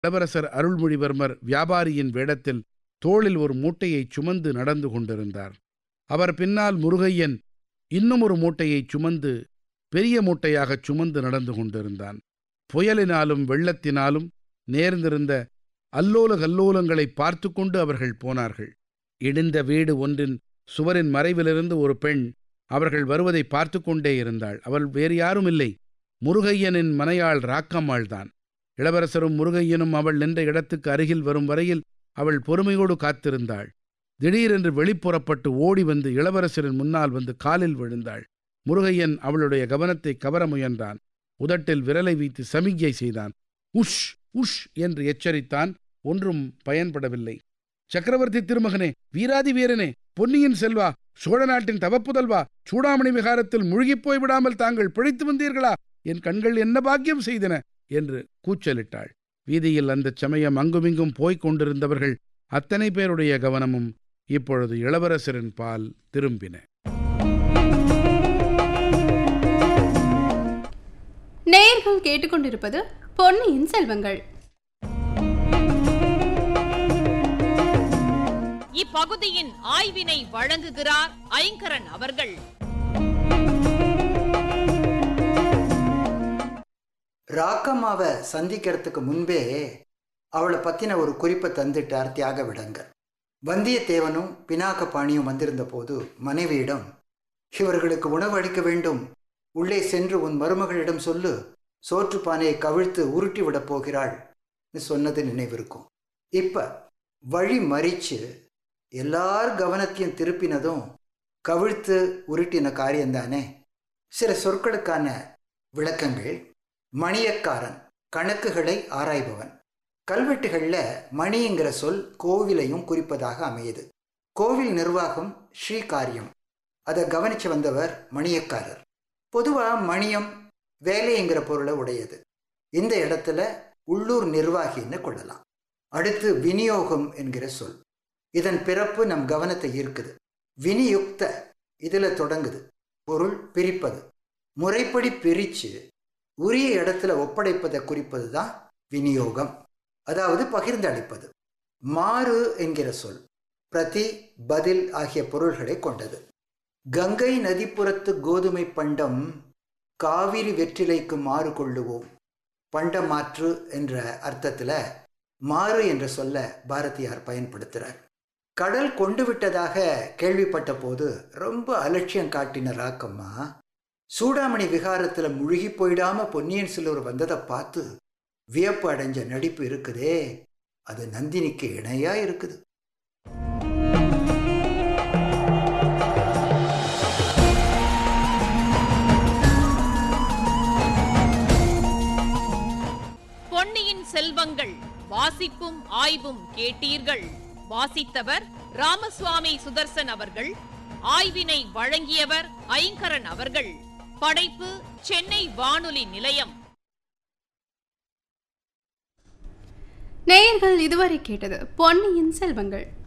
இளவரசர் அருள்மொழிவர்மர் வியாபாரியின் வேடத்தில் தோளில் ஒரு மூட்டையைச் சுமந்து நடந்து கொண்டிருந்தார் அவர் பின்னால் முருகையன் இன்னும் ஒரு மூட்டையைச் சுமந்து பெரிய மூட்டையாகச் சுமந்து நடந்து கொண்டிருந்தான் புயலினாலும் வெள்ளத்தினாலும் நேர்ந்திருந்த அல்லோல கல்லோலங்களை பார்த்து கொண்டு அவர்கள் போனார்கள் இடிந்த வீடு ஒன்றின் சுவரின் மறைவிலிருந்து ஒரு பெண் அவர்கள் வருவதை பார்த்து கொண்டே இருந்தாள் அவள் வேறு யாரும் இல்லை முருகையனின் மனையாள் ராக்கம்மாள்தான் இளவரசரும் முருகையனும் அவள் நின்ற இடத்துக்கு அருகில் வரும் வரையில் அவள் பொறுமையோடு காத்திருந்தாள் திடீரென்று வெளிப்புறப்பட்டு ஓடி வந்து இளவரசரின் முன்னால் வந்து காலில் விழுந்தாள் முருகையன் அவளுடைய கவனத்தை கவர முயன்றான் உதட்டில் விரலை வைத்து சமிக்ஞை செய்தான் உஷ் உஷ் என்று எச்சரித்தான் ஒன்றும் பயன்படவில்லை சக்கரவர்த்தி திருமகனே வீராதி வீரனே பொன்னியின் செல்வா சோழ நாட்டின் தவப்புதல்வா சூடாமணி விகாரத்தில் முழுகிப் போய் விடாமல் தாங்கள் பிழைத்து வந்தீர்களா என் கண்கள் என்ன பாக்கியம் செய்தன என்று கூச்சலிட்டாள் வீதியில் அந்தச் சமயம் அங்குமிங்கும் போய்க் கொண்டிருந்தவர்கள் அத்தனை பேருடைய கவனமும் இப்பொழுது இளவரசரின் பால் திரும்பின நேயர்கள் கேட்டுக்கொண்டிருப்பது பொன்னியின் செல்வங்கள் இப்பகுதியின் ஆய்வினை வழங்குகிறார் ஐங்கரன் அவர்கள் ராக்கம்மாவை சந்திக்கிறதுக்கு முன்பே அவளை பற்றின ஒரு குறிப்பை தந்துட்டார் தியாக விடங்கர் வந்தியத்தேவனும் பினாக்கபாணியும் வந்திருந்த போது மனைவியிடம் இவர்களுக்கு உணவு அளிக்க வேண்டும் உள்ளே சென்று உன் மருமகளிடம் சொல்லு சோற்றுப்பானையை கவிழ்த்து உருட்டி விடப் போகிறாள் சொன்னது நினைவிருக்கும் இப்ப வழி மறிச்சு எல்லார் கவனத்தையும் திருப்பினதும் கவிழ்த்து உருட்டின காரியம்தானே சில சொற்களுக்கான விளக்கங்கள் மணியக்காரன் கணக்குகளை ஆராய்பவன் கல்வெட்டுகளில் மணிங்கிற சொல் கோவிலையும் குறிப்பதாக அமையுது கோவில் நிர்வாகம் ஸ்ரீகாரியம் அதை கவனிச்சு வந்தவர் மணியக்காரர் பொதுவாக மணியம் வேலைங்கிற பொருளை உடையது இந்த இடத்துல உள்ளூர் நிர்வாகின்னு கொள்ளலாம் அடுத்து விநியோகம் என்கிற சொல் இதன் பிறப்பு நம் கவனத்தை ஈர்க்குது விநியுக்த இதில் தொடங்குது பொருள் பிரிப்பது முறைப்படி பிரித்து உரிய இடத்துல ஒப்படைப்பதை குறிப்பது தான் விநியோகம் அதாவது பகிர்ந்து அளிப்பது மாறு என்கிற சொல் பிரதி பதில் ஆகிய பொருள்களை கொண்டது கங்கை நதிப்புறத்து கோதுமை பண்டம் காவிரி வெற்றிலைக்கு மாறு கொள்ளுவோம் பண்டமாற்று என்ற அர்த்தத்தில் மாறு என்ற சொல்ல பாரதியார் பயன்படுத்துகிறார் கடல் கொண்டு விட்டதாக கேள்விப்பட்ட போது ரொம்ப அலட்சியம் காட்டின ராக்கம்மா சூடாமணி விகாரத்தில் முழுகி போயிடாம பொன்னியின் செல்வர் வந்ததை பார்த்து வியப்பு அடைஞ்ச நடிப்பு இருக்குதே அது நந்தினிக்கு இணையா இருக்குது பொன்னியின் செல்வங்கள் வாசிப்பும் ஆய்வும் கேட்டீர்கள் வாசித்தவர் ராமசுவாமி சுதர்சன் அவர்கள் ஆய்வினை வழங்கியவர் ஐங்கரன் அவர்கள் படைப்பு சென்னை வானொலி நிலையம் நேயர்கள் இதுவரை கேட்டது பொன்னியின் செல்வங்கள்